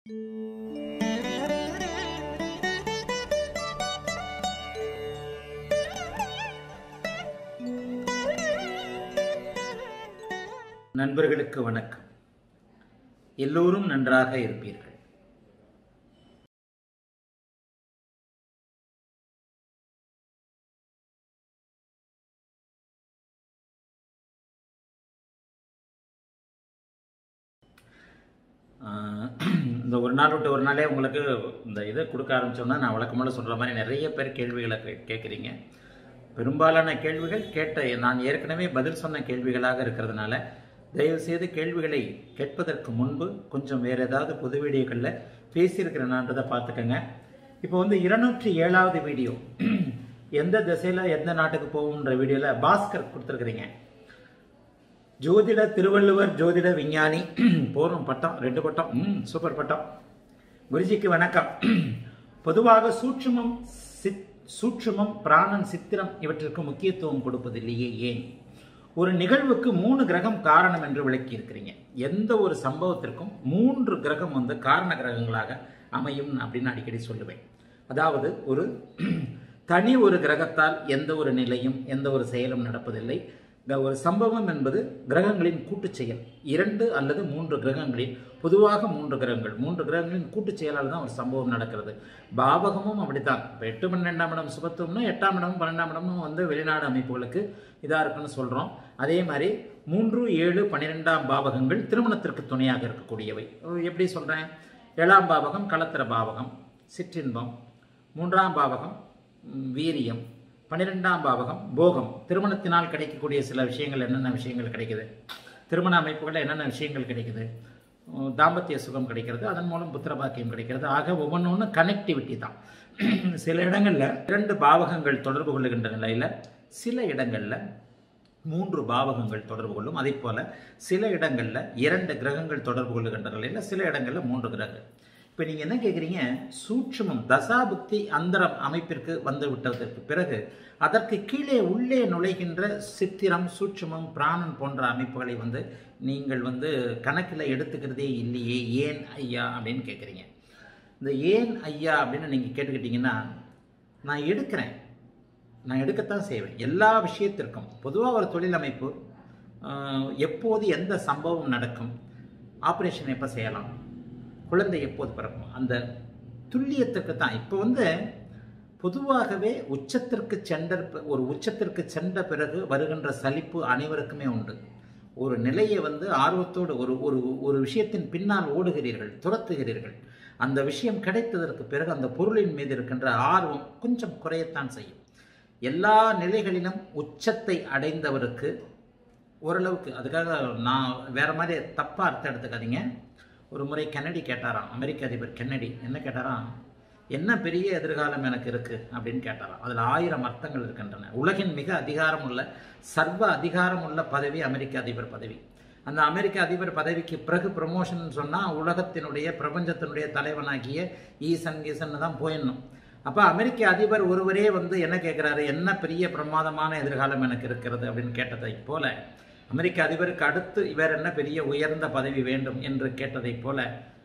நண்பர்களுக்கு வணக்கம் எல்லோரும் நன்றாக இருப்பீர்கள் ஆஹ் இந்த ஒரு நாள் விட்டு ஒரு நாளே உங்களுக்கு இந்த இதை கொடுக்க ஆரம்பிச்சோம்னா நான் வழக்கமாக சொல்கிற மாதிரி நிறைய பேர் கேள்விகளை கே- கேட்குறீங்க பெரும்பாலான கேள்விகள் கேட்ட நான் ஏற்கனவே பதில் சொன்ன கேள்விகளாக இருக்கிறதுனால தயவுசெய்து கேள்விகளை கேட்பதற்கு முன்பு கொஞ்சம் வேறு ஏதாவது பொது வீடியோக்களில் பேசியிருக்கிறேனான்றதை பார்த்துக்கோங்க இப்போ வந்து இருநூற்றி ஏழாவது வீடியோ எந்த திசையில் எந்த நாட்டுக்கு போகுன்ற வீடியோவில் பாஸ்கர் கொடுத்துருக்குறீங்க ஜோதிட திருவள்ளுவர் ஜோதிட விஞ்ஞானி போரும் பட்டம் ரெண்டு பட்டம் ம் சூப்பர் பட்டம் குருஜிக்கு வணக்கம் பொதுவாக சூட்சுமம் சித் சூட்சுமம் பிராணன் சித்திரம் இவற்றிற்கு முக்கியத்துவம் கொடுப்பதில்லையே ஏன் ஒரு நிகழ்வுக்கு மூணு கிரகம் காரணம் என்று விளக்கி இருக்கிறீங்க எந்த ஒரு சம்பவத்திற்கும் மூன்று கிரகம் வந்து காரண கிரகங்களாக அமையும் அப்படின்னு அடிக்கடி சொல்லுவேன் அதாவது ஒரு தனி ஒரு கிரகத்தால் எந்த ஒரு நிலையும் எந்த ஒரு செயலும் நடப்பதில்லை இந்த ஒரு சம்பவம் என்பது கிரகங்களின் கூட்டுச் செயல் இரண்டு அல்லது மூன்று கிரகங்களில் பொதுவாக மூன்று கிரகங்கள் மூன்று கிரகங்களின் கூட்டுச் செயலால் தான் ஒரு சம்பவம் நடக்கிறது பாவகமும் அப்படித்தான் இப்போ எட்டு பன்னெண்டாம் இடம் சுபத்துவம்னா எட்டாம் இடமும் பன்னெண்டாம் இடமும் வந்து வெளிநாடு அமைப்புகளுக்கு இதாக இருக்குன்னு சொல்கிறோம் அதே மாதிரி மூன்று ஏழு பன்னிரெண்டாம் பாவகங்கள் திருமணத்திற்கு துணையாக இருக்கக்கூடியவை எப்படி சொல்கிறேன் ஏழாம் பாவகம் களத்திர பாவகம் சிற்றின்பம் மூன்றாம் பாவகம் ம், வீரியம் பன்னிரெண்டாம் பாவகம் போகம் திருமணத்தினால் கிடைக்கக்கூடிய சில விஷயங்கள் என்னென்ன விஷயங்கள் கிடைக்குது திருமண அமைப்புகளில் என்னென்ன விஷயங்கள் கிடைக்குது உம், தாம்பத்திய சுகம் கிடைக்கிறது அதன் மூலம் புத்திர பாக்கியம் கிடைக்கிறது ஆக ஒவ்வொன்று கனெக்டிவிட்டி தான் சில இடங்களில் இரண்டு பாவகங்கள் தொடர்பு கொள்ளுகின்ற நிலையில் சில இடங்களில் மூன்று பாவகங்கள் தொடர்பு கொள்ளும் அதே போல சில இடங்களில் இரண்டு கிரகங்கள் தொடர்பு கொள்ளுகின்ற நிலையில் சில இடங்களில் மூன்று கிரகங்கள் இப்போ நீங்கள் என்ன கேட்குறீங்க சூட்சுமம் தசாபுக்தி அந்தரம் அமைப்பிற்கு வந்து விட்டதற்கு பிறகு அதற்கு கீழே உள்ளே நுழைகின்ற சித்திரம் சூட்சுமம் பிராணன் போன்ற அமைப்புகளை வந்து நீங்கள் வந்து கணக்கில் எடுத்துக்கிறதே இல்லையே ஏன் ஐயா அப்படின்னு கேட்குறீங்க இந்த ஏன் ஐயா அப்படின்னு நீங்கள் கேட்டுக்கிட்டீங்கன்னா நான் எடுக்கிறேன் நான் எடுக்கத்தான் செய்வேன் எல்லா விஷயத்திற்கும் பொதுவாக ஒரு தொழில் அமைப்பு ஆஹ், எப்போது எந்த சம்பவம் நடக்கும் ஆப்ரேஷன் எப்போ செய்யலாம் குழந்தை எப்போது பிறக்கும் அந்த துல்லியத்துக்கு தான் இப்போ வந்து பொதுவாகவே உச்சத்திற்கு சென்ற ப- ஒரு உச்சத்திற்கு சென்ற பிறகு வருகின்ற சலிப்பு அனைவருக்குமே உண்டு ஒரு நிலையை வந்து ஆர்வத்தோடு ஒரு ஒரு ஒரு விஷயத்தின் பின்னால் ஓடுகிறீர்கள் துரத்துகிறீர்கள் அந்த விஷயம் கிடைத்ததற்கு பிறகு அந்த பொருளின் மீது இருக்கின்ற ஆர்வம் கொஞ்சம் குறையத்தான் செய்யும் எல்லா நிலைகளிலும் உச்சத்தை அடைந்தவருக்கு ஓரளவுக்கு அதுக்காக நான் வேற மாதிரி தப்பாக அர்த்தம் எடுத்துக்காதீங்க ஒரு முறை கென்னடி கேட்டாராம் அமெரிக்க அதிபர் கென்னடி என்ன கேட்டாராம் என்ன பெரிய எதிர்காலம் எனக்கு இருக்கு அப்படின்னு கேட்டாராம் அதில் ஆயிரம் அர்த்தங்கள் இருக்கின்றன உலகின் மிக அதிகாரம் உள்ள சர்வ அதிகாரம் உள்ள பதவி அமெரிக்க அதிபர் பதவி அந்த அமெரிக்க அதிபர் பதவிக்கு பிறகு ப்ரமோஷன் சொன்னால் உலகத்தினுடைய பிரபஞ்சத்தினுடைய தலைவனாகிய ஈசன் ஈசன் தான் போயிடணும் அப்போ அமெரிக்க அதிபர் ஒருவரே வந்து என்ன கேட்குறாரு என்ன பெரிய பிரமாதமான எதிர்காலம் எனக்கு இருக்கிறது அப்படின்னு கேட்டதை போல அமெரிக்க அதிபருக்கு அடுத்து இவர் என்ன பெரிய உயர்ந்த பதவி வேண்டும் என்று கேட்டதைப் போல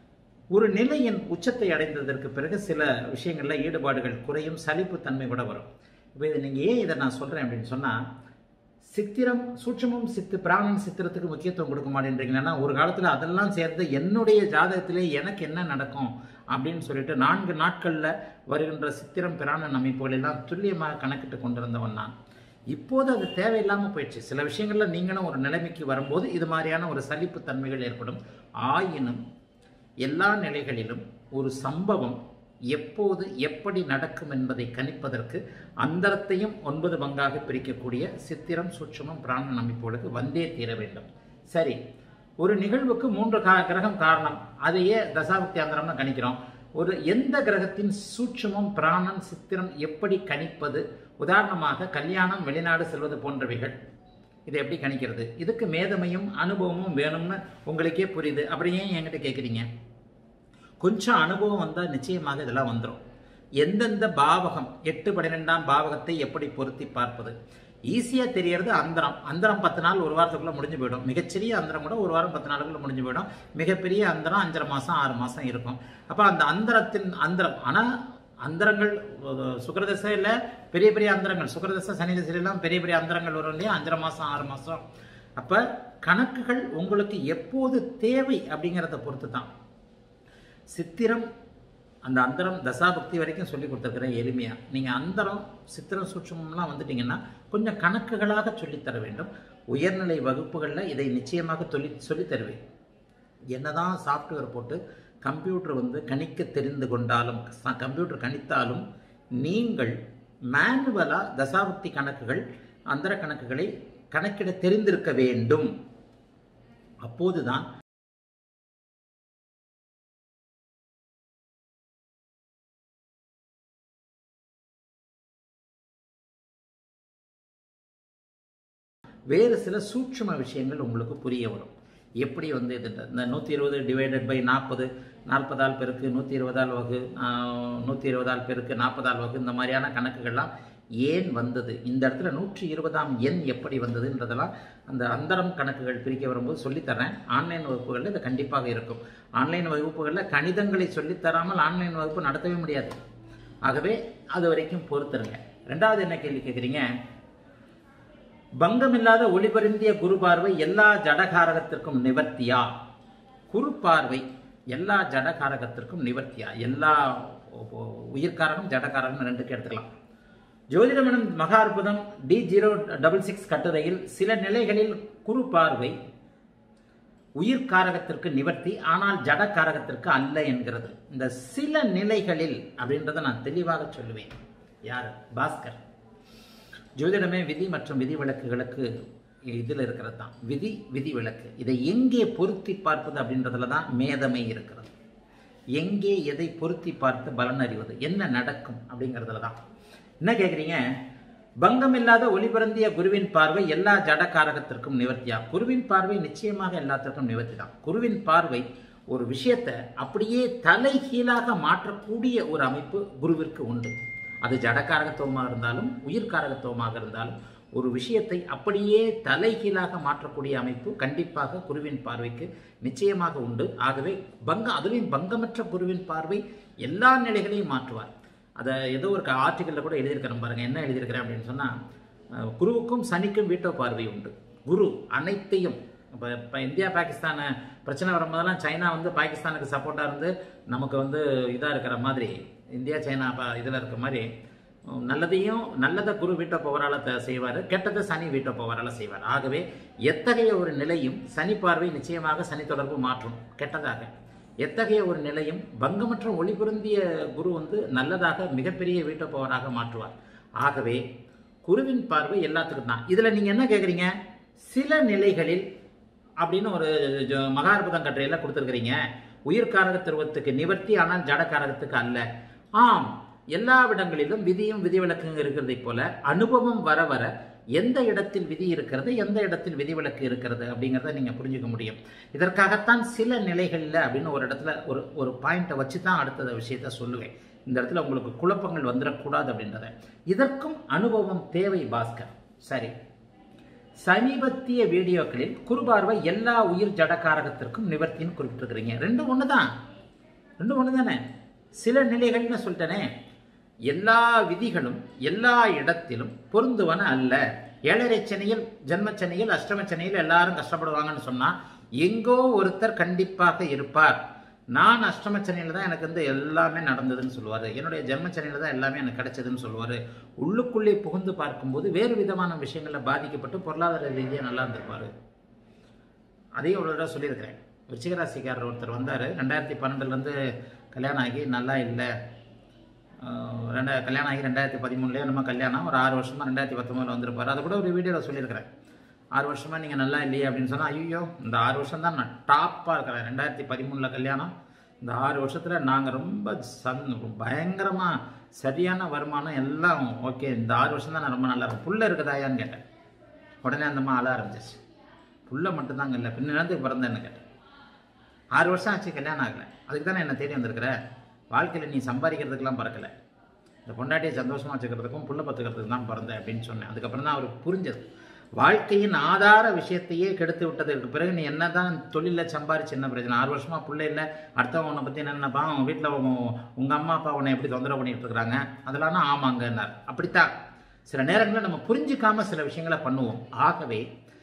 ஒரு நிலையின் உச்சத்தை அடைந்ததற்கு பிறகு சில விஷயங்களில் ஈடுபாடுகள் குறையும் சலிப்புத்தன்மை கூட வரும் இப்போ இது நீங்கள் ஏன் இதை நான் சொல்கிறேன் அப்படின்னு சொன்னால் சித்திரம் சூட்சமும் சித்து பிராணன் சித்திரத்துக்கு முக்கியத்துவம் கொடுக்க மாட்டேன்றீங்கன்னா ஒரு காலத்தில் அதெல்லாம் சேர்ந்து என்னுடைய ஜாதகத்திலே எனக்கு என்ன நடக்கும் அப்படின்னு சொல்லிட்டு நான்கு நாட்களில் வருகின்ற சித்திரம் பிராணன் அமைப்புகள் எல்லாம் துல்லியமாக கணக்கிட்டு கொண்டிருந்தவன் நான் இப்போது அது தேவையில்லாமல் போயிடுச்சு சில விஷயங்களில் நீங்களும் ஒரு நிலைமைக்கு வரும்போது இது மாதிரியான ஒரு சலிப்பு தன்மைகள் ஏற்படும் ஆயினும் எல்லா நிலைகளிலும் ஒரு சம்பவம் எப்போது எப்படி நடக்கும் என்பதை கணிப்பதற்கு அந்தரத்தையும் ஒன்பது பங்காக பிரிக்கக்கூடிய சித்திரம் சூட்சமம் பிராணன் அமைப்புகளுக்கு வந்தே தீர வேண்டும் சரி ஒரு நிகழ்வுக்கு மூன்று கா கிரகம் காரணம் அதையே தசாபக்தி அந்தரம்னு கணிக்கிறோம் ஒரு எந்த கிரகத்தின் சூட்சமம் பிராணன் சித்திரம் எப்படி கணிப்பது உதாரணமாக கல்யாணம் வெளிநாடு செல்வது போன்றவைகள் இதை எப்படி கணிக்கிறது இதுக்கு மேதமையும் அனுபவமும் வேணும்னு உங்களுக்கே புரியுது அப்படி ஏன் என்கிட்ட கேட்குறீங்க கொஞ்சம் அனுபவம் வந்தால் நிச்சயமாக இதெல்லாம் வந்துடும் எந்தெந்த பாவகம் எட்டு பன்னிரெண்டாம் பாவகத்தை எப்படி பொருத்தி பார்ப்பது ஈஸியாக தெரியறது அந்தரம் அந்தரம் பத்து நாள் ஒரு வாரத்துக்குள்ளே முடிஞ்சு போயிடும் மிகச்சிறிய அந்தரம் கூட ஒரு வாரம் பத்து நாளுக்குள்ள முடிஞ்சு போயிடும் மிகப்பெரிய அந்தரம் அஞ்சரை மாதம் ஆறு மாதம் இருக்கும் அப்போ அந்த அந்தரத்தின் அந்தரம் ஆனால் அந்தரங்கள் சுக்கரதசையில் பெரிய பெரிய அந்தரங்கள் சுக்கரதசை சனி திசையிலாம் பெரிய பெரிய அந்தரங்கள் வரும் இல்லையா அஞ்சரை மாதம் ஆறு மாதம் அப்போ கணக்குகள் உங்களுக்கு எப்போது தேவை அப்படிங்கிறத பொறுத்து தான் சித்திரம் அந்த அந்தரம் தசாபக்தி வரைக்கும் சொல்லி கொடுத்துருக்குறேன் எளிமையாக நீங்கள் அந்தரம் சித்திரம் சூட்சமெல்லாம் வந்துட்டீங்கன்னா கொஞ்சம் கணக்குகளாக சொல்லித்தர வேண்டும் உயர்நிலை வகுப்புகளில் இதை நிச்சயமாக சொல்லி சொல்லித் தருவேன் என்னதான் சாஃப்ட்வேர் போட்டு கம்ப்யூட்டர் வந்து கணிக்க தெரிந்து கொண்டாலும் ச- கம்ப்யூட்டர் கணித்தாலும் நீங்கள் மேனுவலாக தசாபக்தி கணக்குகள் அந்தர கணக்குகளை கணக்கிட தெரிந்திருக்க வேண்டும் அப்போதுதான் வேறு சில சூட்சும விஷயங்கள் உங்களுக்கு புரிய வரும் எப்படி வந்து இது இந்த நூற்றி இருபது டிவைடட் பை நாற்பது நாற்பதால் பெருக்கு நூற்றி இருபதால் வகு நூற்றி இருபதால் பெருக்கு நாற்பதால் வகு இந்த மாதிரியான கணக்குகள்லாம் ஏன் வந்தது இந்த இடத்துல நூற்றி இருபதாம் எண் எப்படி வந்ததுன்றதெல்லாம் அந்த அந்தரம் கணக்குகள் பிரிக்க வரும்போது சொல்லித்தரேன் ஆன்லைன் வகுப்புகளில் இது கண்டிப்பாக இருக்கும் ஆன்லைன் வகுப்புகளில் கணிதங்களை சொல்லித்தராமல் ஆன்லைன் வகுப்பு நடத்தவே முடியாது ஆகவே அது வரைக்கும் பொறுத்துருங்க ரெண்டாவது என்ன கேள்வி கேட்குறீங்க பங்கமில்லாத ஒளிபருந்திய குரு பார்வை எல்லா ஜடகாரகத்திற்கும் நிவர்த்தியா குரு பார்வை எல்லா ஜடகாரகத்திற்கும் நிவர்த்தியா எல்லா உ- உ- உயிர்காரகம் ஜடகாரகம் ரெண்டுக்கு எடுத்துக்கலாம் ஜோதிடமனம் மகா அற்புதம் டி ஜீரோ டபுள் சிக்ஸ் கட்டுரையில் சில நிலைகளில் குரு பார்வை உயிர்காரகத்திற்கு நிவர்த்தி ஆனால் ஜடகாரகத்திற்கு அல்ல என்கிறது இந்த சில நிலைகளில் அப்படின்றத நான் தெளிவாக சொல்லுவேன் யார் பாஸ்கர் ஜோதிடமே விதி மற்றும் விதி விலக்குகளுக்கு இதில் இருக்கிறது தான் விதி விதி விலக்கு இதை எங்கே பொருத்தி பார்ப்பது அப்படின்றதுல தான் மேதமை இருக்கிறது எங்கே எதை பொருத்தி பார்த்து பலன் அறிவது என்ன நடக்கும் அப்படிங்கிறதுல தான் என்ன கேட்குறீங்க பங்கமில்லாத ஒளிபரந்திய குருவின் பார்வை எல்லா ஜடகாரகத்திற்கும் நிவர்த்தியா குருவின் பார்வை நிச்சயமாக எல்லாத்திற்கும் நிவர்த்தி தான் குருவின் பார்வை ஒரு விஷயத்தை அப்படியே தலைகீழாக மாற்றக்கூடிய ஒரு அமைப்பு குருவிற்கு உண்டு அது ஜடகாரகத்துவமாக இருந்தாலும் உயிர்காரகத்துவமாக இருந்தாலும் ஒரு விஷயத்தை அப்படியே தலைகீழாக மாற்றக்கூடிய அமைப்பு கண்டிப்பாக குருவின் பார்வைக்கு நிச்சயமாக உண்டு ஆகவே பங்க அதுலேயும் பங்கமற்ற குருவின் பார்வை எல்லா நிலைகளையும் மாற்றுவார் அதை ஏதோ ஒரு ஆர்டிக்கலில் கூட எழுதியிருக்கிறேன் பாருங்க என்ன எழுதியிருக்கிறேன் அப்படின்னு சொன்னால் குருவுக்கும் சனிக்கும் வீட்டோ பார்வை உண்டு குரு அனைத்தையும் இப்போ இப்போ இந்தியா பாகிஸ்தான் பிரச்சனை வரும்போதெல்லாம் சைனா வந்து பாகிஸ்தானுக்கு சப்போர்ட்டாக இருந்து நமக்கு வந்து இதாக இருக்கிற மாதிரி இந்தியா சைனா இதில் இருக்க மாதிரி உம், நல்லதையும் நல்லதை குரு வீட்டோ பவரால் செய்வார் கெட்டதை சனி வீட்டோ பவரால் செய்வார் ஆகவே எத்தகைய ஒரு நிலையும் சனி பார்வை நிச்சயமாக சனி தொடர்பு மாற்றும் கெட்டதாக எத்தகைய ஒரு நிலையும் பங்கமற்ற ஒளி பொருந்திய குரு வந்து நல்லதாக மிகப்பெரிய வீட்டோ பவராக மாற்றுவார் ஆகவே குருவின் பார்வை எல்லாத்துக்கும் தான் இதில் நீங்கள் என்ன கேட்குறீங்க சில நிலைகளில் அப்படின்னு ஒரு ஜ- மகாற்புதம் கட்டுரையில் கொடுத்துருக்கிறீங்க உயிர்காரக திருவத்துக்கு நிவர்த்தி ஆனால் ஜடகாரகத்துக்கு அல்ல ஆம் எல்லா இடங்களிலும் விதியும் விதிவிலக்கும் இருக்கிறதை போல அனுபவம் வர வர எந்த இடத்தில் விதி இருக்கிறது எந்த இடத்தில் விதிவிலக்கு இருக்கிறது அப்படிங்கிறத நீங்க புரிஞ்சுக்க முடியும் இதற்காகத்தான் சில நிலைகளில் அப்படின்னு ஒரு இடத்துல ஒரு ஒரு பாயிண்ட்டை வச்சு தான் அடுத்த விஷயத்த சொல்லுவேன் இந்த இடத்துல உங்களுக்கு குழப்பங்கள் வந்துடக்கூடாது அப்படின்றத இதற்கும் அனுபவம் தேவை பாஸ்கர் சரி சமீபத்திய வீடியோக்களில் குருபார்வை எல்லா உயிர் ஜடகாரகத்திற்கும் நிவர்த்தின்னு குறிப்பிட்டிருக்கிறீங்க ரெண்டும் ஒன்று தான் ரெண்டும் ஒன்று தானே சில நிலைகள்னு சொல்லிட்டேனே எல்லா விதிகளும் எல்லா இடத்திலும் பொருந்துவன அல்ல ஏழரை சனியில் ஜென்மச்சனியில் அஷ்டமச்சனியில் எல்லாரும் கஷ்டப்படுவாங்கன்னு சொன்னா எங்கோ ஒருத்தர் கண்டிப்பாக இருப்பார் நான் அஷ்டமச்சனியில் தான் எனக்கு வந்து எல்லாமே நடந்ததுன்னு சொல்லுவார் என்னுடைய ஜென்மச்சனியில் தான் எல்லாமே எனக்கு கிடைச்சதுன்னு சொல்லுவார் உள்ளுக்குள்ளே புகுந்து பார்க்கும்போது வேறு விதமான விஷயங்களில் பாதிக்கப்பட்டு பொருளாதார ரீதியாக நல்லா இருந்திருப்பார் அதையும் ஒரு தடவை சொல்லியிருக்கிறேன் விருச்சிகராசிக்காரர் ஒருத்தர் வந்தார் ரெண்டாயிரத்தி பன்னெண்டுலேருந்து கல்யாணம் ஆகி நல்லா இல்லை ஆஹ் ரெண்டா கல்யாணம் ஆகி ரெண்டாயிரத்தி பதிமூணுலேயே நம்ம கல்யாணம் ஒரு ஆறு வருஷமாக ரெண்டாயிரத்தி பத்தொம்பதில் வந்திருப்பார் அதை கூட ஒரு வீடியோவில் சொல்லியிருக்கிறேன் ஆறு வருஷமாக நீங்கள் நல்லா இல்லையே அப்படின்னு சொன்னால் ஐயோ இந்த ஆறு வருஷம் தான் நான் டாப்பாக இருக்கிறேன் ரெண்டாயிரத்தி பதிமூணில் கல்யாணம் இந்த ஆறு வருஷத்தில் நாங்கள் ரொம்ப சந் பயங்கரமாக சரியான வருமானம் எல்லாம் ஓகே இந்த ஆறு வருஷம் தான் நான் ரொம்ப நல்லா இருக்கும் புள்ள இருக்குதாயான்னு கேட்டேன் உடனே அந்த அம்மா அழ ஆரம்பிச்சிச்சு புள்ள மட்டும்தாங்க இல்லை பின்ன நேரத்துக்கு பிறந்தேன்னு கேட்டேன் ஆறு வருஷம் ஆச்சு கல்யாணம் ஆகலை அதுக்கு தானே என்னை தேடி வந்திருக்கிற வாழ்க்கையில் நீ சம்பாதிக்கிறதுக்கெல்லாம் பறக்கலை இந்த பொண்டாட்டியை சந்தோஷமா வச்சுக்கிறதுக்கும் புள்ள பத்துக்கிறதுக்கு தான் பிறந்தேன் அப்படின்னு சொன்னேன் அதுக்கப்புறம் தான் அவருக்கு புரிஞ்சது வாழ்க்கையின் ஆதார விஷயத்தையே கெடுத்து விட்டதற்கு பிறகு நீ என்னதான் தொழிலில் சம்பாரிச்சு என்ன பிரச்சனை ஆறு வருஷமா பிள்ளை இல்லை அடுத்தவங்க உன்னை பற்றி என்ன நினைப்பான் உன் வீட்டில் உங்க அம்மா அப்பா உன்னை எப்படி தொந்தரவு பண்ணிட்டு இருக்கிறாங்க அதெல்லாம் ஆமாங்கன்னார் அப்படித்தான் சில நேரங்களில் நம்ம புரிஞ்சுக்காம சில விஷயங்களை பண்ணுவோம் ஆகவே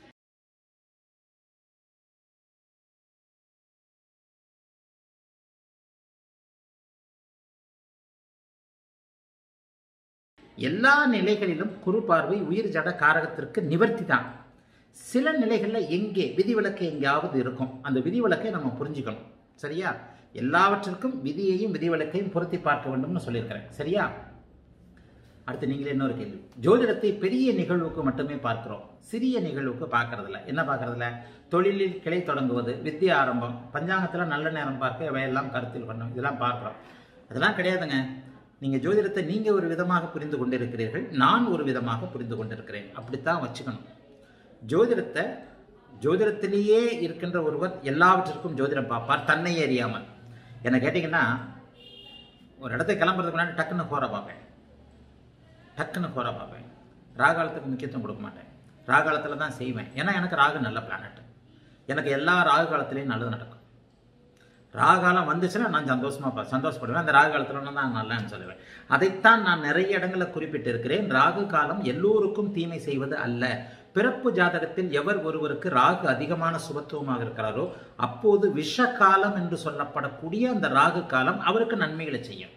எல்லா நிலைகளிலும் குறு பார்வை உயிர் ஜட காரகத்திற்கு நிவர்த்தி தான் சில நிலைகளில் எங்கே விதிவிலக்கு எங்கேயாவது இருக்கும் அந்த விதிவிலக்கை நம்ம புரிஞ்சுக்கணும் சரியா எல்லாவற்றிற்கும் விதியையும் விதிவிலக்கையும் பொருத்தி பார்க்க வேண்டும்னு சொல்லியிருக்கிறேன் சரியா அடுத்து நீங்களே இன்னொரு கேள்வி ஜோதிடத்தை பெரிய நிகழ்வுக்கு மட்டுமே பார்க்கிறோம் சிறிய நிகழ்வுக்கு பார்க்கறதில்ல என்ன பார்க்கறதில்ல தொழிலில் கிளை தொடங்குவது வித்திய ஆரம்பம் பஞ்சாங்கத்தில் நல்ல நேரம் பார்க்க இவையெல்லாம் கருத்தில் பண்ணும் இதெல்லாம் பார்க்குறோம் அதெல்லாம் கிடையாதுங்க நீங்கள் ஜோதிடத்தை நீங்கள் ஒரு விதமாக புரிந்து கொண்டிருக்கிறீர்கள் நான் ஒரு விதமாக புரிந்து கொண்டிருக்கிறேன் அப்படித்தான் வச்சுக்கணும் ஜோதிடத்தை ஜோதிடத்திலேயே இருக்கின்ற ஒருவர் எல்லாவற்றிற்கும் ஜோதிடம் பார்ப்பார் தன்னை அறியாமல் என்ன கேட்டிங்கன்னா ஒரு இடத்துக்கு கிளம்புறதுக்கு முன்னாடி டக்குன்னு கோர பார்ப்பேன் டக்குன்னு கோர பார்ப்பேன் ராகாலத்துக்கு முக்கியத்துவம் கொடுக்க மாட்டேன் ராகாலத்தில் தான் செய்வேன் ஏன்னா எனக்கு ராகு நல்ல பிளானட் எனக்கு எல்லா ராகு காலத்திலையும் நல்லது நடக்கும் ராகாலம் வந்துச்சுன்னா நான் சந்தோஷமா பா- சந்தோஷப்படுவேன் அந்த ராகு காலத்துல தான் நான் நல்லான்னு சொல்லுவேன் அதைத்தான் நான் நிறைய இடங்களில் குறிப்பிட்டிருக்கிறேன் ராகு காலம் எல்லோருக்கும் தீமை செய்வது அல்ல பிறப்பு ஜாதகத்தில் எவர் ஒருவருக்கு ராகு அதிகமான சுபத்துவமாக இருக்கிறாரோ அப்போது விஷ காலம் என்று சொல்லப்படக்கூடிய அந்த ராகு காலம் அவருக்கு நன்மைகளை செய்யும்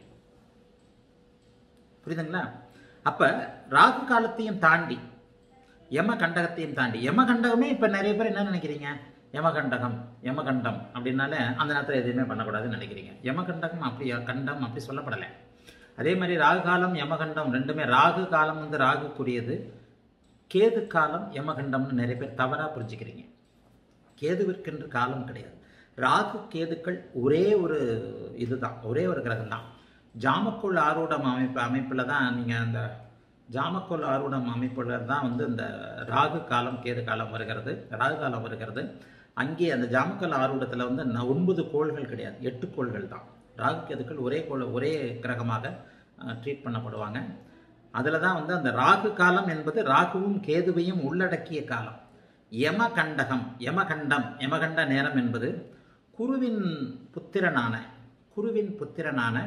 புரியுதுங்களா அப்ப ராகு காலத்தையும் தாண்டி யம கண்டகத்தையும் தாண்டி யம கண்டகமே இப்ப நிறைய பேர் என்ன நினைக்கிறீங்க யமகண்டகம் யமகண்டம் அப்படின்னாலே அந்த நேரத்தில் எதுவுமே பண்ணக்கூடாதுன்னு நினைக்கிறீங்க யமகண்டகம் அப்படி கண்டம் அப்படி சொல்லப்படலை அதே மாதிரி ராகு காலம் யமகண்டம் ரெண்டுமே ராகு காலம் வந்து ராகுக்குரியது கேது காலம் யமகண்டம்னு நிறைய பேர் தவறாக புரிஞ்சுக்கிறீங்க கேதுவிற்கென்று காலம் கிடையாது ராகு கேதுக்கள் ஒரே ஒரு இதுதான் ஒரே ஒரு கிரகம் தான் ஜாமக்கோள் ஆரூடம் அமைப்பு அமைப்பில் தான் நீங்கள் அந்த ஜாமக்கோள் ஆரூடம் அமைப்பில் தான் வந்து இந்த ராகு காலம் கேது காலம் வருகிறது ராகு காலம் வருகிறது அங்கே அந்த ஜாமக்கல் ஆரூடத்தில் வந்து ந- ஒன்பது கோள்கள் கிடையாது எட்டு கோள்கள் தான் ராகு கேதுக்கள் ஒரே கோள் ஒரே கிரகமாக ட்ரீட் பண்ணப்படுவாங்க அதில் தான் வந்து அந்த ராகு காலம் என்பது ராகுவும் கேதுவையும் உள்ளடக்கிய காலம் யமகண்டகம் யமகண்டம் யமகண்ட நேரம் என்பது குருவின் புத்திரனான குருவின் புத்திரனான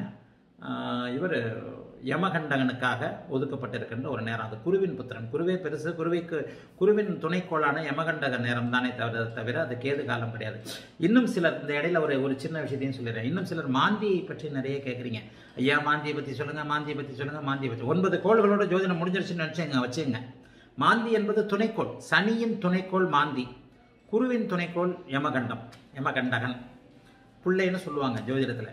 இவர் யமகண்டகனுக்காக ஒதுக்கப்பட்டிருக்கின்ற ஒரு நேரம் அது குருவின் புத்திரன் குருவே பெருசு குருவிக்கு குருவின் துணைக்கோளான யமகண்டக நேரம் தானே தவிர தவிர அது கேது காலம் கிடையாது இன்னும் சிலர் இந்த இடையில ஒரு ஒரு சின்ன விஷயத்தையும் சொல்லிடுறேன் இன்னும் சிலர் மாந்தியை பற்றி நிறைய கேட்குறீங்க ஐயா மாந்தியை பற்றி சொல்லுங்க மாந்தியை பற்றி சொல்லுங்க மாந்தியை பற்றி ஒன்பது கோள்களோட ஜோதிடம் முடிஞ்சிருச்சுன்னு நினச்சிங்க வச்சுங்க மாந்தி என்பது துணைக்கோள் சனியின் துணைக்கோள் மாந்தி குருவின் துணைக்கோள் யமகண்டம் யமகண்டகன் புள்ளைன்னு சொல்லுவாங்க ஜோதிடத்தில்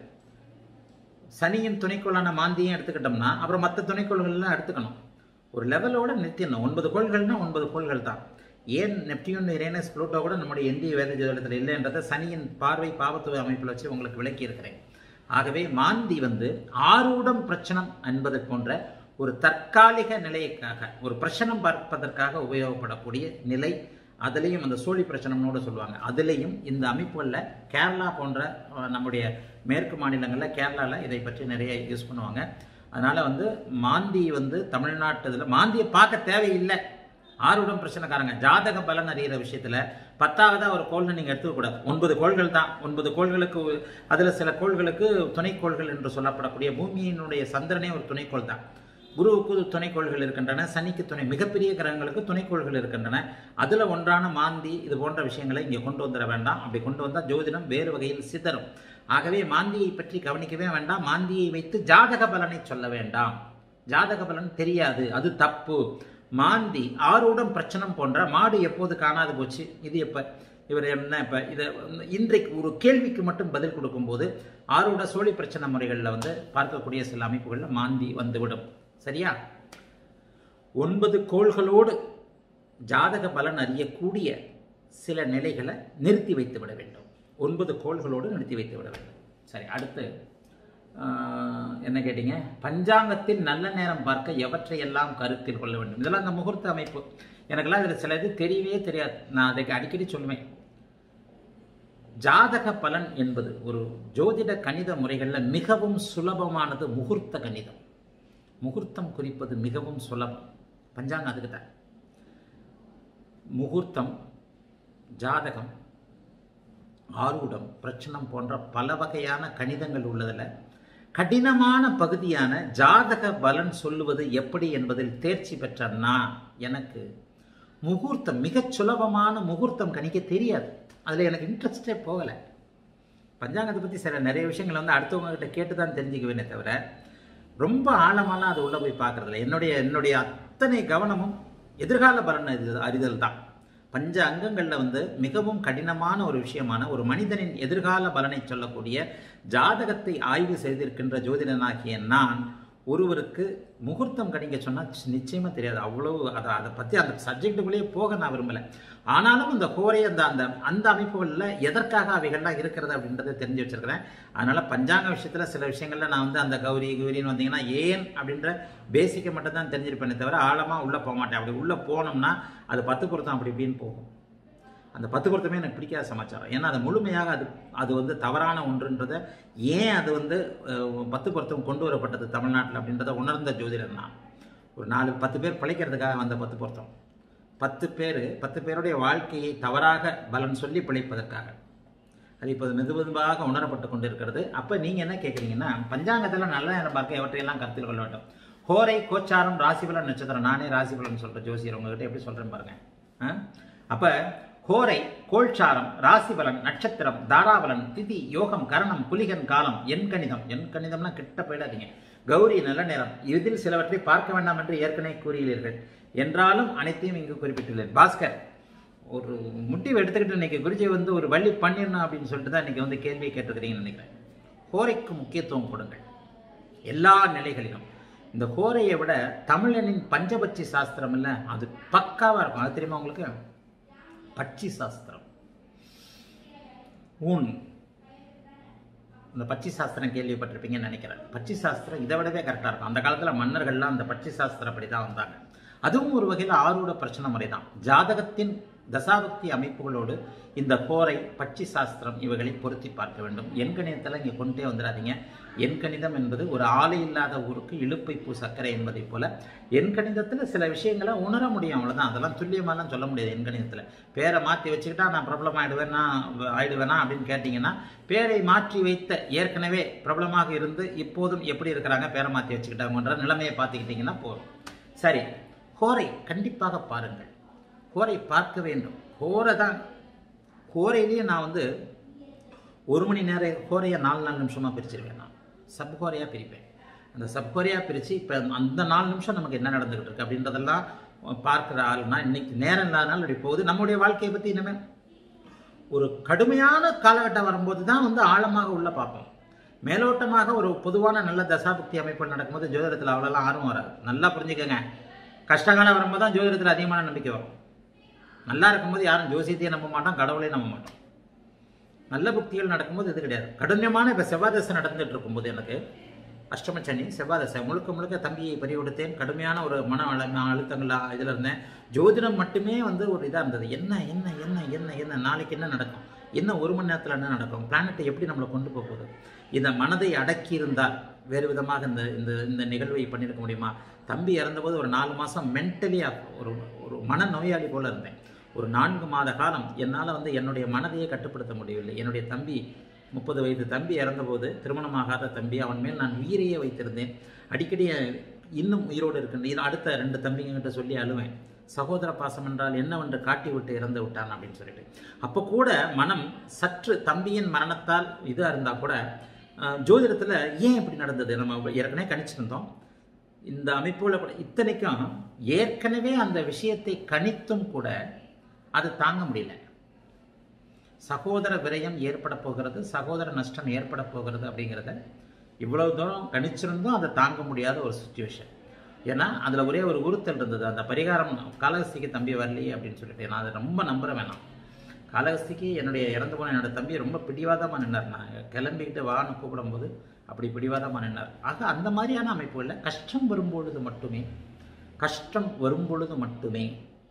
சனியின் துணைக்கோளான மாந்தியும் எடுத்துக்கிட்டோம்னா அப்புறம் மற்ற துணைக்கோள்கள்லாம் எடுத்துக்கணும் ஒரு லெவலோட நிறுத்திடணும் ஒன்பது கோள்கள்னா ஒன்பது கோள்கள் தான் ஏன் நெப்டியூன் இரேனஸ் புளூட்டோ கூட நம்முடைய இந்திய வேத ஜோதிடத்தில் இல்லைன்றதை சனியின் பார்வை பாவத்துவ அமைப்பில் வச்சு உங்களுக்கு விளக்கி இருக்கிறேன் ஆகவே மாந்தி வந்து ஆரூடம் பிரச்சனம் என்பது போன்ற ஒரு தற்காலிக நிலைக்காக ஒரு பிரச்சனம் பார்ப்பதற்காக உபயோகப்படக்கூடிய நிலை அதுலேயும் அந்த சோழி பிரச்சனம்னோட சொல்லுவாங்க அதுலேயும் இந்த அமைப்புகளில் கேரளா போன்ற அஹ், நம்முடைய மேற்கு மாநிலங்களில் கேரளாவில் இதை பற்றி நிறைய யூஸ் பண்ணுவாங்க அதனால் வந்து மாந்தி வந்து தமிழ்நாட்டு இதில் மாந்தியை பார்க்க தேவையில்லை ஆறுடம் பிரச்சனைக்காரங்க ஜாதக பலன் அறிகிற விஷயத்துல பத்தாவதா ஒரு கோள்னு நீங்க எடுத்துக்க கூடாது ஒன்பது கோள்கள் தான் ஒன்பது கோள்களுக்கு ஒரு- அதுல சில கோள்களுக்கு துணைக்கோள்கள் என்று சொல்லப்படக்கூடிய பூமியினுடைய சந்திரனே ஒரு துணைக்கோள் தான் குருவுக்கு துணைக்கோள்கள் இருக்கின்றன சனிக்கு துணை மிகப்பெரிய கிரகங்களுக்கு துணைக்கோள்கள் இருக்கின்றன அதுல ஒன்றான மாந்தி இது போன்ற விஷயங்களை இங்கே கொண்டு வந்துட வேண்டாம் அப்படி கொண்டு வந்தால் ஜோதிடம் வேறு வகையில் சிதறும் ஆகவே மாந்தியை பற்றி கவனிக்கவே வேண்டாம் மாந்தியை வைத்து ஜாதக பலனை சொல்ல வேண்டாம் ஜாதக பலன் தெரியாது அது தப்பு மாந்தி ஆறுடம் பிரச்சனம் போன்ற மாடு எப்போது காணாது போச்சு இது எப்ப இவர் என்ன இப்ப இதை இன்றைக்கு ஒரு கேள்விக்கு மட்டும் பதில் கொடுக்கும்போது ஆறுட சோழி பிரச்சனை முறைகளில் வந்து பார்க்கக்கூடிய சில அமைப்புகளில் மாந்தி வந்துவிடும் சரியா ஒன்பது கோள்களோடு ஜாதக பலன் அறியக்கூடிய சில நிலைகளை நிறுத்தி வைத்து விட வேண்டும் ஒன்பது கோள்களோடு நிறுத்தி வைத்து விட வேண்டும் சரி அடுத்து ஆஹ், என்ன கேட்டீங்க பஞ்சாங்கத்தில் நல்ல நேரம் பார்க்க எவற்றையெல்லாம் கருத்தில் கொள்ள வேண்டும் இதெல்லாம் அந்த முகூர்த்த அமைப்பு எனக்கெல்லாம் இதில் சில இது தெரியவே தெரியாது நான் அதை அடிக்கடி சொல்லுவேன் ஜாதக பலன் என்பது ஒரு ஜோதிட கணித முறைகளில் மிகவும் சுலபமானது முகூர்த்த கணிதம் முகூர்த்தம் குறிப்பது மிகவும் சுலபம் பஞ்சாங்கம் அதுக்கு தான் முகூர்த்தம் ஜாதகம் ஆரூடம் பிரச்சனம் போன்ற பல வகையான கணிதங்கள் உள்ளதில் கடினமான பகுதியான ஜாதக பலன் சொல்லுவது எப்படி என்பதில் தேர்ச்சி பெற்ற நான் எனக்கு முகூர்த்தம் மிகச் சுலபமான முகூர்த்தம் கணிக்க தெரியாது அதில் எனக்கு இன்ட்ரெஸ்டே போகலை பஞ்சாங்கத்தை பற்றி சில நிறைய விஷயங்களை வந்து அடுத்தவங்க கிட்ட கேட்டு தான் தெரிஞ்சுக்குவேனே தவிர ரொம்ப ஆழமாலாம் அது உள்ளே போய் பார்க்கறதில்ல என்னுடைய என்னுடைய அத்தனை கவனமும் எதிர்கால பலன் அறிதல் அறிதல் தான் பஞ்ச அங்கங்களில் வந்து மிகவும் கடினமான ஒரு விஷயமான ஒரு மனிதனின் எதிர்கால பலனை சொல்லக்கூடிய ஜாதகத்தை ஆய்வு செய்திருக்கின்ற ஜோதிடனாகிய நான் ஒருவருக்கு முகூர்த்தம் கணிக்க சொன்னால் நிச்சயமாக தெரியாது அவ்வளோ அதை அதை பற்றி அந்த சப்ஜெக்டுக்குள்ளேயே போக நான் விரும்பலை ஆனாலும் இந்த கோரை அந்த அந்த அந்த அமைப்புகளில் எதற்காக அவைகள்லாம் இருக்கிறது அப்படின்றத தெரிஞ்சு வச்சிருக்கிறேன் அதனால் பஞ்சாங்க விஷயத்தில் சில விஷயங்களில் நான் வந்து அந்த கௌரி கௌரின்னு வந்தீங்கன்னா ஏன் அப்படின்ற பேசிக்கை மட்டும் தான் தெரிஞ்சிருப்பேனே தவிர ஆழமாக உள்ளே போக மாட்டேன் அப்படி உள்ளே போனோம்னா அது பத்து பொருத்தம் அப்படி இப்படின்னு போகும் அந்த பத்து பொருத்தமே எனக்கு பிடிக்காத சமாச்சாரம் ஏன்னா அது முழுமையாக அது அது வந்து தவறான ஒன்றுன்றதை ஏன் அது வந்து அஹ், பத்து பொருத்தம் கொண்டு வரப்பட்டது தமிழ்நாட்டில் அப்படின்றத உணர்ந்த ஜோதிடர் நான் ஒரு நாலு பத்து பேர் பிழைக்கிறதுக்காக வந்த பத்து பொருத்தம் பத்து பேர் பத்து பேருடைய வாழ்க்கையை தவறாக பலன் சொல்லி பிழைப்பதற்காக அது இப்போது மெது மெதுவாக உணரப்பட்டு கொண்டு இருக்கிறது அப்போ நீங்கள் என்ன கேட்குறீங்கன்னா பஞ்சாங்கத்தில் நல்ல நேரம் பார்க்க எவற்றையெல்லாம் கருத்தில் கொள்ள வேண்டும் ஹோரை கோச்சாரம் ராசிபலன் நட்சத்திரம் நானே ராசிபலன் சொல்கிறேன் ஜோசியர் உங்ககிட்ட எப்படி சொல்கிறேன் பாருங்க ஆ? அப்ப ஹோரை கோல்சாரம் ராசிபலன் நட்சத்திரம் தாராபலன் திதி யோகம் கரணம் புலிகன் காலம் எண் கணிதம் எண் கணிதம்னா கிட்ட போயிடாதீங்க கௌரி நல்ல நேரம் இதில் சிலவற்றை பார்க்க வேண்டாம் என்று ஏற்கனவே கூறியுள்ளீர்கள் என்றாலும் அனைத்தையும் இங்கு குறிப்பிட்டுள்ளேன் பாஸ்கர் ஒரு முட்டிவை எடுத்துக்கிட்டு இன்னைக்கு குருஜி வந்து ஒரு வள்ளி பண்ணிடணும் அப்படின்னு சொல்லிட்டு தான் இன்னைக்கு வந்து கேள்வியை கேட்டிருக்கிறீங்கன்னு நினைக்கிறேன் ஹோரைக்கு முக்கியத்துவம் கொடுங்கள் எல்லா நிலைகளிலும் இந்த ஹோரையை விட தமிழனின் பஞ்சபட்சி சாஸ்திரம் இல்லை அது பக்காவா இருக்கும் அது தெரியுமா உங்களுக்கு பட்சி சாஸ்திரம் ஊன் இந்த பட்சி சாஸ்திரம் கேள்விப்பட்டிருப்பீங்கன்னு நினைக்கிறேன் பட்சி சாஸ்திரம் இதை விடவே கரெக்டாக இருக்கும் அந்த காலத்தில் மன்னர்கள்லாம் அந்த பட்சி சாஸ்திரப்படி தான் வந்தாங்க அதுவும் ஒரு வகையில் ஆரூட பிரச்சனை முறை தான் ஜாதகத்தின் தசாபக்தி அமைப்புகளோடு இந்த கோரை பட்சி சாஸ்திரம் இவைகளை பொருத்தி பார்க்க வேண்டும் எண்கணிதத்தில் இங்கே கொண்டே வந்துடாதீங்க எண்கணிதம் என்பது ஒரு ஆலை இல்லாத ஊருக்கு இழுப்பை பூ சர்க்கரை என்பதைப் போல எண்கணிதத்தில் சில விஷயங்களை உணர முடியும் அவ்வளோதான் அதெல்லாம் துல்லியமாலாம் சொல்ல முடியாது எண்கணிதத்தில் பேரை மாற்றி வச்சுக்கிட்டா நான் பிரபலம் ஆயிடுவேனா ஆயிடுவேனா அப்படின்னு கேட்டிங்கன்னா பேரை மாற்றி வைத்த ஏற்கனவே பிரபலமாக இருந்து இப்போதும் எப்படி இருக்கிறாங்க பேரை மாற்றி வச்சுக்கிட்டாங்கன்ற நிலைமையை பார்த்துக்கிட்டிங்கன்னா போதும் சரி ஹோரை கண்டிப்பாக பாருங்கள் ஹோரை பார்க்க வேண்டும் ஹோரை தான் ஹோரையிலேயே நான் வந்து ஒரு மணி நேரம் ஹோரையை நாலு நாலு நிமிஷமாக பிரிச்சிருவேன் நான் சப் ஹோரையாக பிரிப்பேன் அந்த சப் ஹோரையாக பிரித்து இப்போ அந்த நாலு நிமிஷம் நமக்கு என்ன நடந்துகிட்டு இருக்கு அப்படின்றதெல்லாம் பார்க்குற ஆளுனா இன்னைக்கு நேரம் இல்லாதனால அப்படி போகுது நம்முடைய வாழ்க்கையை பற்றி இனிமேல் ஒரு கடுமையான காலகட்டம் வரும்போது தான் வந்து ஆழமாக உள்ள பார்ப்போம் மேலோட்டமாக ஒரு பொதுவான நல்ல தசாபக்தி அமைப்புகள் நடக்கும்போது ஜோதிடத்தில் அவ்வளோலாம் ஆர்வம் வராது நல்லா புரிஞ்சுக்கங்க கஷ்டகாலம் வரும்போது தான் ஜோதிடத்தில் அதிகமான நம்பிக்கை வரும் நல்லா இருக்கும்போது யாரும் ஜோசியத்தையும் நம்ப மாட்டோம் கடவுளையும் நம்ப மாட்டோம் நல்ல புக்திகள் நடக்கும்போது இது கிடையாது கடுமையான இப்போ செவ்வாதசை நடந்துட்டு இருக்கும்போது எனக்கு அஷ்டமச்சனி செவ்வாதசை முழுக்க முழுக்க தம்பியை பறிகொடுத்தேன் கடுமையான ஒரு மன அழ அழுத்தங்கள் இதில் இருந்தேன் ஜோதிடம் மட்டுமே வந்து ஒரு இதாக இருந்தது என்ன என்ன என்ன என்ன என்ன நாளைக்கு என்ன நடக்கும் என்ன ஒரு மணி நேரத்தில் என்ன நடக்கும் பிளானட்டை எப்படி நம்மளை கொண்டு போக போகுது இந்த மனதை அடக்கி இருந்தால் வேறு விதமாக இந்த இந்த இந்த நிகழ்வை பண்ணியிருக்க முடியுமா தம்பி இறந்தபோது ஒரு நாலு மாதம் மென்டலியாக ஒரு ஒரு மன நோயாளி போல இருந்தேன் ஒரு நான்கு மாத காலம் என்னால் வந்து என்னுடைய மனதையே கட்டுப்படுத்த முடியவில்லை என்னுடைய தம்பி முப்பது வயது தம்பி இறந்தபோது திருமணமாகாத தம்பி அவன் மேல் நான் உயிரையே வைத்திருந்தேன் அடிக்கடி இன்னும் உயிரோடு இருக்கின்ற இது அடுத்த ரெண்டு தம்பிங்கிட்ட சொல்லி அழுவேன் சகோதர பாசம் என்றால் என்னவென்று காட்டி விட்டு இறந்து விட்டான் அப்படின்னு சொல்லிட்டு அப்போ கூட மனம் சற்று தம்பியின் மரணத்தால் இதாக இருந்தால் கூட அஹ், ஜோதிடத்தில் ஏன் இப்படி நடந்தது நம்ம ஏற்கனவே கணிச்சிருந்தோம் இந்த அமைப்புகளை கூட இத்தனைக்கும் ஏற்கனவே அந்த விஷயத்தை கணித்தும் கூட அது தாங்க முடியல சகோதர விரயம் ஏற்பட போகிறது சகோதர நஷ்டம் ஏற்பட போகிறது அப்படிங்கிறத இவ்வளவு தூரம் கணிச்சிருந்தும் அதை தாங்க முடியாத ஒரு சுச்சுவேஷன் ஏன்னா அதில் ஒரே ஒரு உறுத்தல் இருந்தது அந்த பரிகாரம் காலகஸ்திக்கு தம்பி வரலையே அப்படின்னு சொல்லிட்டு நான் அதை ரொம்ப நம்புற வேணாம் காலகஸ்திக்கு என்னுடைய இறந்து போன என்னோட தம்பி ரொம்ப பிடிவாதமாக நின்னார் நான் கிளம்பிக்கிட்டு வான்னு கூப்பிடும்போது அப்படி பிடிவாதமாக நின்னார் ஆக அந்த மாதிரியான அமைப்புகளில் கஷ்டம் வரும்பொழுது மட்டுமே கஷ்டம் வரும்பொழுது மட்டுமே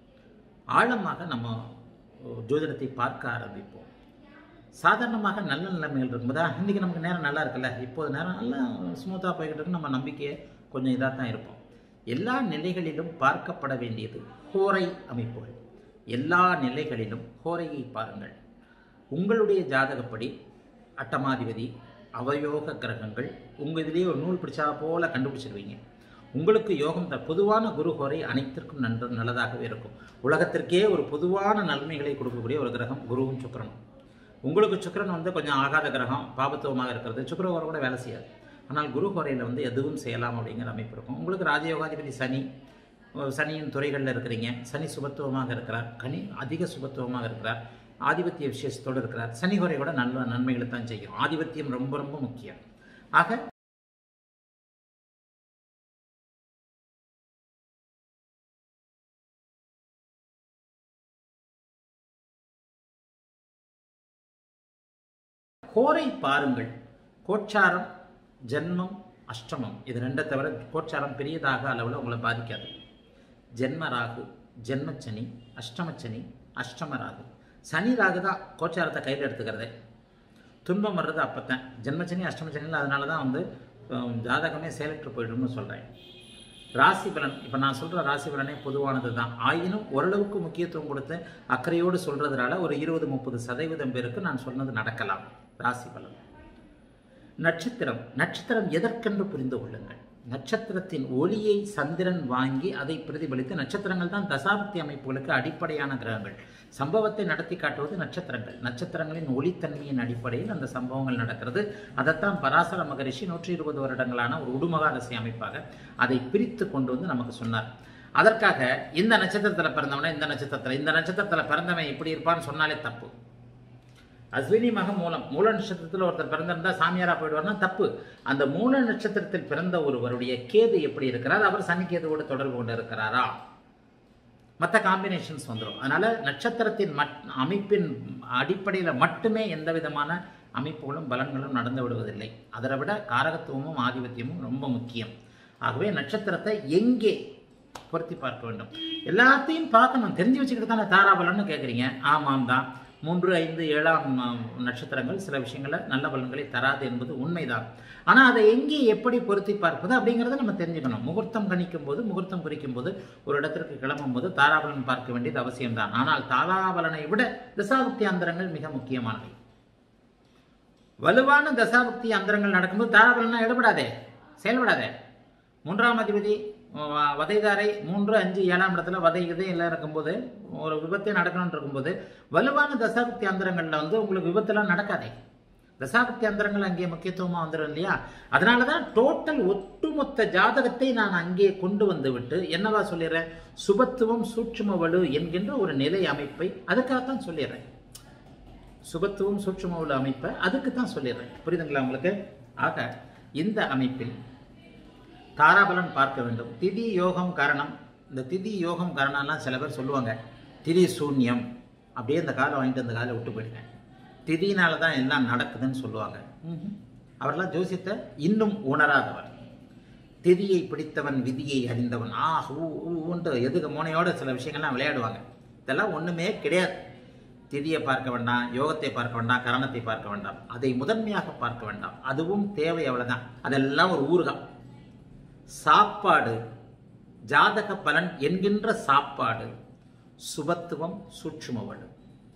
ஆழமாக நம்ம ஜோதிடத்தை பார்க்க ஆரம்பிப்போம் சாதாரணமாக நல்ல நிலைமைகள் இருக்கும்போது "ஆ, இன்னைக்கு நமக்கு நேரம் நல்லா இருக்குல்ல இப்போது நேரம் நல்லா ஸ்மூத்தாக போய்கிட்டு இருக்கு நம்ம நம்பிக்கையை கொஞ்சம் இதாக தான் இருப்போம் எல்லா நிலைகளிலும் பார்க்கப்பட வேண்டியது ஹோரை அமைப்புகள் எல்லா நிலைகளிலும் ஹோரையை பாருங்கள் உங்களுடைய ஜாதகப்படி அட்டமாதிபதி அவயோக கிரகங்கள் உங்கள் இதுலேயே ஒரு நூல் பிடிச்சா போல கண்டுபிடிச்சிருவீங்க உங்களுக்கு யோகம் த பொதுவான குரு ஹோரை அனைத்திற்கும் நன்று நல்லதாகவே இருக்கும் உலகத்திற்கே ஒரு பொதுவான நன்மைகளை கொடுக்கக்கூடிய ஒரு கிரகம் குருவும் சுக்கிரனும் உங்களுக்கு சுக்கிரன் வந்து கொஞ்சம் ஆகாத கிரகம் பாபத்துவமாக இருக்கிறது சுக்கிர ஹோரை கூட வேலை செய்யாது ஆனால் குரு ஹோரையில் வந்து எதுவும் செய்யலாம் அப்படிங்கிற அமைப்பு இருக்கும் உங்களுக்கு ராஜயோகாதிபதி சனி அஹ் சனியின் துறைகளில் இருக்கிறீங்க சனி சுபத்துவமாக இருக்கிறார் கனி அதிக சுபத்துவமாக இருக்கிறார் ஆதிபத்திய விசேஷத்தோடு இருக்கிறார் சனி ஹோரை கூட நல்ல நன்மைகளை தான் செய்யும் ஆதிபத்தியம் ரொம்ப ரொம்ப முக்கியம் ஆக கோரை பாருங்கள் கோச்சாரம் ஜென்மம் அஷ்டமம் இது ரெண்டை தவிர கோச்சாரம் பெரியதாக அளவில் உங்களை பாதிக்காது ஜென்ம ராகு ஜென்மச்சனி அஷ்டமச்சனி அஷ்டம ராகு சனி ராகு தான் கோச்சாரத்தை கையில் எடுத்துக்கிறதே துன்பம் வர்றது அப்போத்தான் ஜென்மச்சனி அஷ்டமச்சனியில் அதனால தான் வந்து அஹ், ஜாதகமே செயலற்று போயிடும்னு சொல்கிறேன் ராசி பலன் இப்போ நான் சொல்கிற ராசி பலனே பொதுவானது தான் ஆயினும் ஓரளவுக்கு முக்கியத்துவம் கொடுத்து அக்கறையோடு சொல்கிறதுனால ஒரு இருபது முப்பது சதவீதம் பேருக்கு நான் சொன்னது நடக்கலாம் ராசி பலன் நட்சத்திரம் நட்சத்திரம் எதற்கென்று புரிந்து கொள்ளுங்கள் நட்சத்திரத்தின் ஒளியை சந்திரன் வாங்கி அதை பிரதிபலித்து நட்சத்திரங்கள் தான் தசாபக்தி அமைப்புகளுக்கு அடிப்படையான கிரகங்கள் சம்பவத்தை நடத்தி காட்டுவது நட்சத்திரங்கள் நட்சத்திரங்களின் ஒளித்தன்மையின் அடிப்படையில் அந்த சம்பவங்கள் நடக்கிறது அதைத்தான் பராசர மகரிஷி நூற்றி இருபது வருடங்களான ஒரு உடுமகாரசி அமைப்பாக அதை பிரித்து கொண்டு வந்து நமக்கு சொன்னார் அதற்காக இந்த நட்சத்திரத்தில் பிறந்தவன இந்த நட்சத்திரத்தில் இந்த நட்சத்திரத்தில் பிறந்தவன் இப்படி இருப்பான்னு சொன்னாலே தப்பு அஸ்வினி மக மூலம் மூல நட்சத்திரத்தில் ஒருத்தர் பிறந்திருந்தா சாமியாரா போயிடுவார்னா தப்பு அந்த மூல நட்சத்திரத்தில் பிறந்த ஒருவருடைய கேது எப்படி இருக்கிறார் அவர் சனி கேதுவோடு தொடர்பு கொண்டு இருக்கிறாரா மற்ற காம்பினேஷன்ஸ் வந்துடும் அதனால நட்சத்திரத்தின் மட் அமைப்பின் அடிப்படையில் மட்டுமே எந்த விதமான அமைப்புகளும் பலன்களும் நடந்து விடுவதில்லை அதை விட காரகத்துவமும் ஆதிபத்தியமும் ரொம்ப முக்கியம் ஆகவே நட்சத்திரத்தை எங்கே பொருத்தி பார்க்க வேண்டும் எல்லாத்தையும் பார்க்கணும் தெரிஞ்சு வச்சுக்கிட்டு தானே தாராபலன்னு கேட்குறீங்க ஆமாம் தான் மூன்று ஐந்து ஏழாம் ஆம், நட்சத்திரங்கள் சில விஷயங்களை நல்ல பலன்களை தராது என்பது உண்மைதான் ஆனால் அதை எங்கே எப்படி பொருத்தி பார்ப்பது அப்படிங்கிறத நம்ம தெரிஞ்சுக்கணும் முகூர்த்தம் கணிக்கும் போது முகூர்த்தம் குறிக்கும் போது ஒரு இடத்திற்கு கிளம்பும் போது தாராபலன் பார்க்க வேண்டியது அவசியம்தான் ஆனால் தாராபலனை விட திசாபக்தி அந்தரங்கள் மிக முக்கியமானவை வலுவான தசாபக்தி அந்தரங்கள் நடக்கும்போது தாராபலனா எடுபடாதே செயல்படாதே மூன்றாம் அதிபதி வ- வதைதாரை மூன்று அஞ்சு ஏழாம் இடத்துல வதை இதே எல்லாம் இருக்கும்போது ஒரு விபத்தே நடக்கணும்னு இருக்கும்போது வலுவான தசாபக்தி அந்தரங்கள்ல வந்து உங்களுக்கு விபத்தெல்லாம் நடக்காதே தசாபக்தி அந்தரங்கள் அங்கே முக்கியத்துவமா வந்துடும் இல்லையா அதனால தான் டோட்டல் ஒட்டுமொத்த ஜாதகத்தை நான் அங்கே கொண்டு வந்து விட்டு என்னவா சொல்லிடுறேன் சுபத்துவம் சூட்சும வலு என்கின்ற ஒரு நிலை அமைப்பை அதுக்காகத்தான் சொல்லிடுறேன் சுபத்துவம் சூட்சும வலு அமைப்பை அதுக்கு தான் சொல்லிடுறேன் புரியுதுங்களா உங்களுக்கு ஆக இந்த அமைப்பில் தாராபலன் பார்க்க வேண்டும் திதி யோகம் கரணம் இந்த திதி யோகம் கரணம்லாம் சில பேர் சொல்லுவாங்க திதி சூன்யம் அப்படியே இந்த காலை வாங்கிட்டு அந்த காலை விட்டு போயிடுங்க திதியினால தான் எல்லாம் நடக்குதுன்னு சொல்லுவாங்க ம்ஹும். அவரெல்லாம் ஜோசியத்தை இன்னும் உணராதவர் திதியை பிடித்தவன் விதியை அறிந்தவன் ஆ ஊ ஊன்ட்டு எதுக்கு மோனையோட சில விஷயங்கள்லாம் விளையாடுவாங்க இதெல்லாம் ஒண்ணுமே கிடையாது திதியை பார்க்க வேண்டாம் யோகத்தை பார்க்க வேண்டாம் கரணத்தை பார்க்க வேண்டாம் அதை முதன்மையாக பார்க்க வேண்டாம் அதுவும் தேவை அவ்வளவுதான் அதெல்லாம் ஒரு ஊர்கா சாப்பாடு ஜாதக பலன் என்கின்ற சாப்பாடு சுபத்துவம் சூட்சுமவடு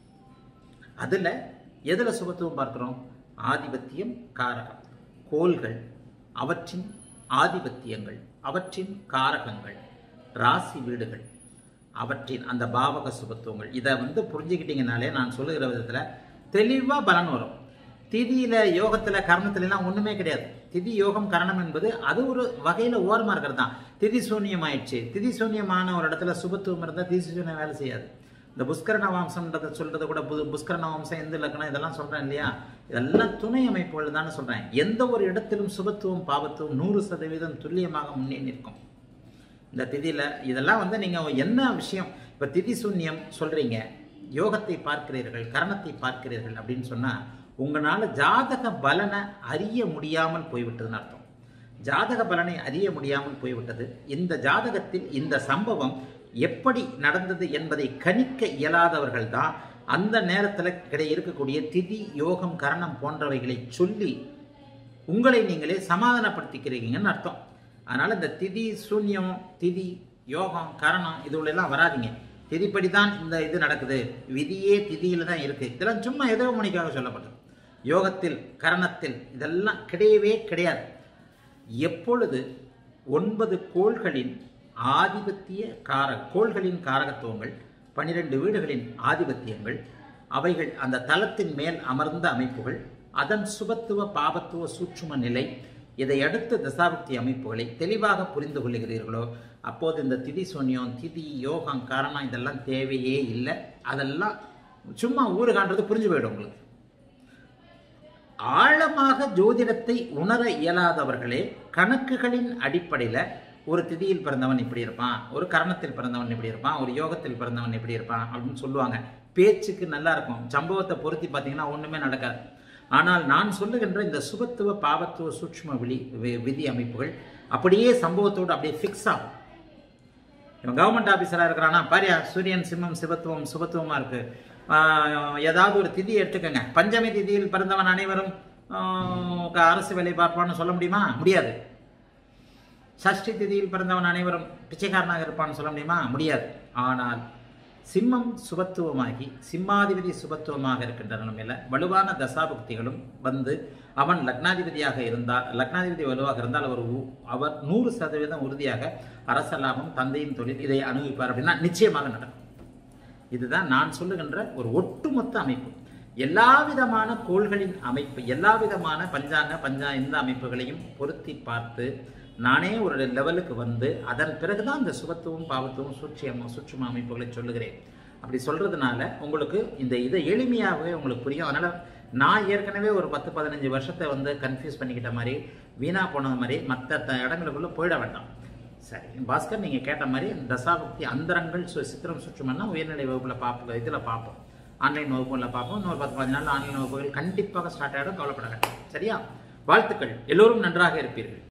அதுல எதுல சுபத்துவம் பார்க்கிறோம் ஆதிபத்தியம் காரகம் கோள்கள் அவற்றின் ஆதிபத்தியங்கள் அவற்றின் காரகங்கள் ராசி வீடுகள் அவற்றின் அந்த பாவக சுபத்துவங்கள் இதை வந்து புரிஞ்சுக்கிட்டீங்கனாலே நான் சொல்லுகிற விதத்துல தெளிவா பலன் வரும் திதியில யோகத்துல கரணத்துல எல்லாம் ஒண்ணுமே கிடையாது திதி யோகம் கரணம் என்பது அது ஒரு வகையில ஓரமா இருக்கிறது தான் திதி சூன்யம் ஆயிடுச்சு திதி சூன்யமான ஒரு இடத்துல சுபத்துவம் இருந்தா திதி சூன்யம் வேலை செய்யாது இந்த புஷ்கரண வம்சம்ன்றதை சொல்றது கூட புது புஷ்கரண வம்சம் எந்த லக்கணம் இதெல்லாம் சொல்றேன் இல்லையா இதெல்லாம் துணை அமைப்புகள் தானே சொல்றேன் எந்த ஒரு இடத்திலும் சுபத்துவம் பாவத்துவம் நூறு சதவீதம் துல்லியமாக முன்னே நிற்கும் இந்த திதியில இதெல்லாம் வந்து நீங்க என்ன விஷயம் இப்ப திதி சூன்யம் சொல்றீங்க யோகத்தை பார்க்கிறீர்கள் கரணத்தை பார்க்கிறீர்கள் அப்படின்னு சொன்னா உங்களால ஜாதக பலனை அறிய முடியாமல் போய்விட்டதுன்னு அர்த்தம் ஜாதக பலனை அறிய முடியாமல் போய்விட்டது இந்த ஜாதகத்தில் இந்த சம்பவம் எப்படி நடந்தது என்பதை கணிக்க இயலாதவர்கள் தான் அந்த நேரத்தில் கிடை இருக்கக்கூடிய திதி யோகம் கரணம் போன்றவைகளை சொல்லி உங்களை நீங்களே சமாதானப்படுத்திக்கிறீங்கன்னு அர்த்தம் அதனால இந்த திதி சூன்யம் திதி யோகம் கரணம் இதுல வராதீங்க திதிப்படி தான் இந்த இது நடக்குது விதியே திதியில தான் இருக்கு இதெல்லாம் சும்மா ஏதோ மணிக்காக சொல்லப்பட்டது யோகத்தில் கரணத்தில் இதெல்லாம் கிடையவே கிடையாது எப்பொழுது ஒன்பது கோள்களின் ஆதிபத்திய கார கோள்களின் காரகத்துவங்கள் பனிரெண்டு வீடுகளின் ஆதிபத்தியங்கள் அவைகள் அந்த தளத்தின் மேல் அமர்ந்த அமைப்புகள் அதன் சுபத்துவ பாபத்துவ சூட்சும நிலை இதை அடுத்த தசாபக்தி அமைப்புகளை தெளிவாக புரிந்து கொள்ளுகிறீர்களோ அப்போது இந்த திதி சூன்யம் திதி யோகம் காரணம் இதெல்லாம் தேவையே இல்லை அதெல்லாம் சும்மா ஊரு காண்றது புரிஞ்சு போயிடும் உங்களுக்கு ஆழமாக ஜோதிடத்தை உணர இயலாதவர்களே கணக்குகளின் அடிப்படையில் ஒரு திதியில் பிறந்தவன் இப்படி இருப்பான் ஒரு கரணத்தில் பிறந்தவன் இப்படி இருப்பான் ஒரு யோகத்தில் பிறந்தவன் இப்படி இருப்பான் அப்படின்னு சொல்லுவாங்க பேச்சுக்கு நல்லா இருக்கும் சம்பவத்தை பொருத்தி பார்த்தீங்கன்னா ஒன்றுமே நடக்காது ஆனால் நான் சொல்லுகின்ற இந்த சுபத்துவ பாவத்துவ சூட்சும விழி வி- விதி அமைப்புகள் அப்படியே சம்பவத்தோடு அப்படியே ஃபிக்ஸ் ஆகும் இவன் கவர்மெண்ட் ஆஃபீஸராக இருக்கிறானா பாரியா சூரியன் சிம்மம் சிவத்துவம் சுபத்துவமா இருக்கு ஆஹ் ஏதாவது ஒரு திதி எடுத்துக்கங்க பஞ்சமி திதியில் பிறந்தவன் அனைவரும் ஆஹ் அரசு வேலை பார்ப்பான்னு சொல்ல முடியுமா முடியாது சஷ்டி திதியில் பிறந்தவன் அனைவரும் பிச்சைக்காரனாக இருப்பான்னு சொல்ல முடியுமா முடியாது ஆனால் சிம்மம் சுபத்துவமாகி சிம்மாதிபதி சுபத்துவமாக இருக்கின்ற நிலைமையில வலுவான தசாபக்திகளும் வந்து அவன் லக்னாதிபதியாக இருந்தால் லக்னாதிபதி வலுவாக இருந்தால் அவர் உ- அவர் நூறு சதவீதம் உறுதியாக அரச லாபம் தந்தையின் தொழில் இதை அனுபவிப்பார் அப்படின்னா நிச்சயமாக நடக்கும் இதுதான் நான் சொல்லுகின்ற ஒரு ஒட்டுமொத்த அமைப்பு எல்லா விதமான கோள்களின் அமைப்பு எல்லா விதமான பஞ்சாங்க பஞ்சா இந்த அமைப்புகளையும் பொருத்தி பார்த்து நானே ஒரு லெவலுக்கு வந்து அதன் பிறகுதான் இந்த சுபத்துவம் பாவத்துவம் சூட்சியம் சூட்சும அமைப்புகளை சொல்லுகிறேன் அப்படி சொல்றதுனால உங்களுக்கு இந்த இதை எளிமையாகவே உங்களுக்கு புரியும் அதனால நான் ஏற்கனவே ஒரு பத்து பதினஞ்சு வருஷத்தை வந்து கன்ஃபியூஸ் பண்ணிக்கிட்ட மாதிரி வீணா போனது மாதிரி மற்ற இடங்களுக்குள்ள போயிட வேண்டாம் சரி பாஸ்கர் நீங்கள் கேட்ட மாதிரி தசாபக்தி அந்தரங்கள் சு சித்திரம் சுற்றுமன்னா உயர்நிலை வகுப்பில் பார்ப்போம் இதில் பார்ப்போம் ஆன்லைன் வகுப்புகளில் பார்ப்போம் இன்னொரு பத்து பதினஞ்சு நாள் ஆன்லைன் வகுப்புகள் கண்டிப்பாக ஸ்டார்ட் ஆகிடும் கவலைப்பட வேண்டாம் சரியா வாழ்த்துக்கள் எல்லோரும் நன்றாக இருப்பீர்கள்